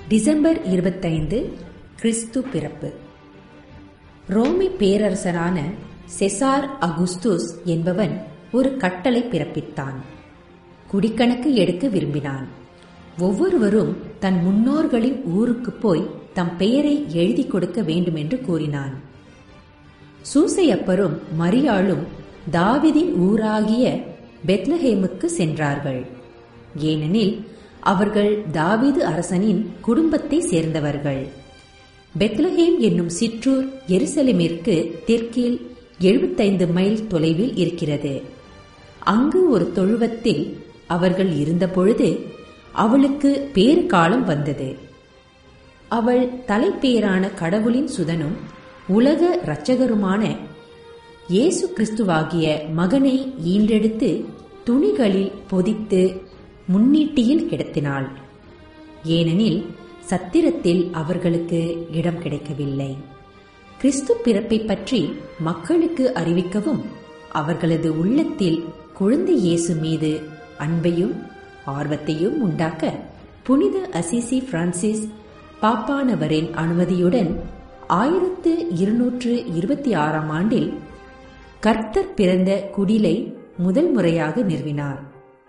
December இருபத்தைந்து கிறிஸ்து பிறப்பு ரோமி பேரரசரான செசார் அகுஸ்துஸ் என்பவன் ஒரு கட்டளை பிறப்பித்தான் குடிக்கணக்கு எடுக்க விரும்பினான் ஒவ்வொருவரும் தன் முன்னோர்களின் ஊருக்கு போய் தம் பெயரை எழுதி கொடுக்க வேண்டும் என்று கூறினான் சூசையப்பரும் மரியாளும் தாவிதின் ஊராகிய பெத்லஹேமுக்கு சென்றார்கள் ஏனெனில் அவர்கள் தாவீது அரசனின் குடும்பத்தை சேர்ந்தவர்கள் பெத்லஹேம் என்னும் சிற்றூர் எருசலேமிற்கு தெற்கில் எழுபத்தைந்து மைல் தொலைவில் இருக்கிறது அங்கு ஒரு தொழுவத்தில் அவர்கள் இருந்தபொழுது அவளுக்கு பேறு காலம் வந்தது அவள் தலைப்பேரான கடவுளின் சுதனும் உலக இரட்சகருமான இயேசு கிறிஸ்துவாகிய மகனை ஈன்றெடுத்து துணிகளில் பொதித்து முன்னீட்டியில் கிடத்தினாள் ஏனெனில் சத்திரத்தில் அவர்களுக்கு இடம் கிடைக்கவில்லை கிறிஸ்து பிறப்பை பற்றி மக்களுக்கு அறிவிக்கவும் அவர்களது உள்ளத்தில் குழந்தை இயேசு மீது அன்பையும் ஆர்வத்தையும் உண்டாக்க புனித அசிசி பிரான்சிஸ் பாப்பானவரின் அனுமதியுடன் ஆயிரத்து இருநூற்று இருபத்தி ஆறாம் ஆண்டில் கர்த்தர் பிறந்த குடிலை முதல் முறையாக நிறுவினார்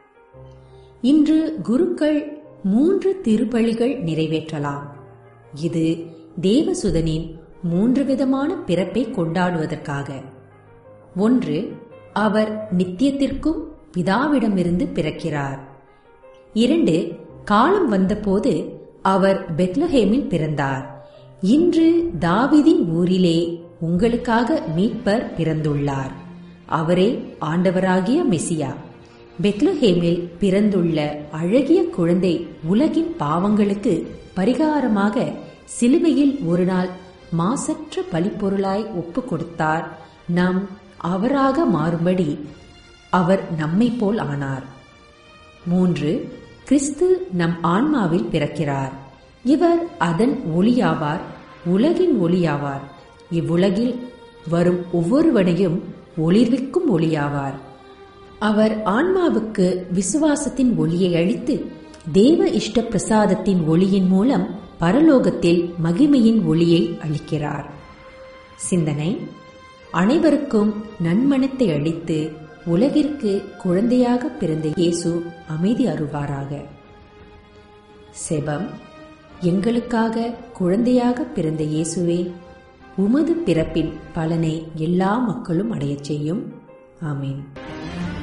இன்று குருக்கள் மூன்று திருப்பலிகள் நிறைவேற்றலாம் இது தேவசுதனின் மூன்று விதமான பிறப்பை கொண்டாடுவதற்காக ஒன்று அவர் நித்தியத்திற்கும் பிதாவிடமிருந்து பிறக்கிறார் இரண்டு காலம் வந்தபோது அவர் பெத்லஹேமில் பிறந்தார் இன்று தாவிதின் ஊரிலே உங்களுக்காக மீட்பர் பிறந்துள்ளார் அவரே ஆண்டவராகிய மெசியா பெத்லஹேமில் பிறந்துள்ள அழகிய குழந்தை உலகின் பாவங்களுக்கு பரிகாரமாக சிலுவையில் ஒரு நாள் மாசற்ற பலிப்பொருளாய் ஒப்பு கொடுத்தார் நாம் அவராக மாறும்படி அவர் நம்மை போல் ஆனார் மூன்று கிறிஸ்து நம் ஆன்மாவில் பிறக்கிறார் இவர் அதன் ஒளியாவார் உலகின் ஒளியாவார் இவ்வுலகில் வரும் ஒவ்வொருவனையும் ஒளிர்விக்கும் ஒளியாவார் அவர் ஆன்மாவுக்கு விசுவாசத்தின் ஒளியை அளித்து தேவ இஷ்ட பிரசாதத்தின் ஒளியின் மூலம் பரலோகத்தில் மகிமையின் ஒளியை அளிக்கிறார் சிந்தனை அனைவருக்கும் நன்மனத்தை அளித்து உலகிற்கு குழந்தையாக பிறந்த இயேசு அமைதி அருள்வாராக செபம் எங்களுக்காக குழந்தையாக பிறந்த இயேசுவே உமது பிறப்பின் பலனை எல்லா மக்களும் அடையச் செய்யும் ஆமீன்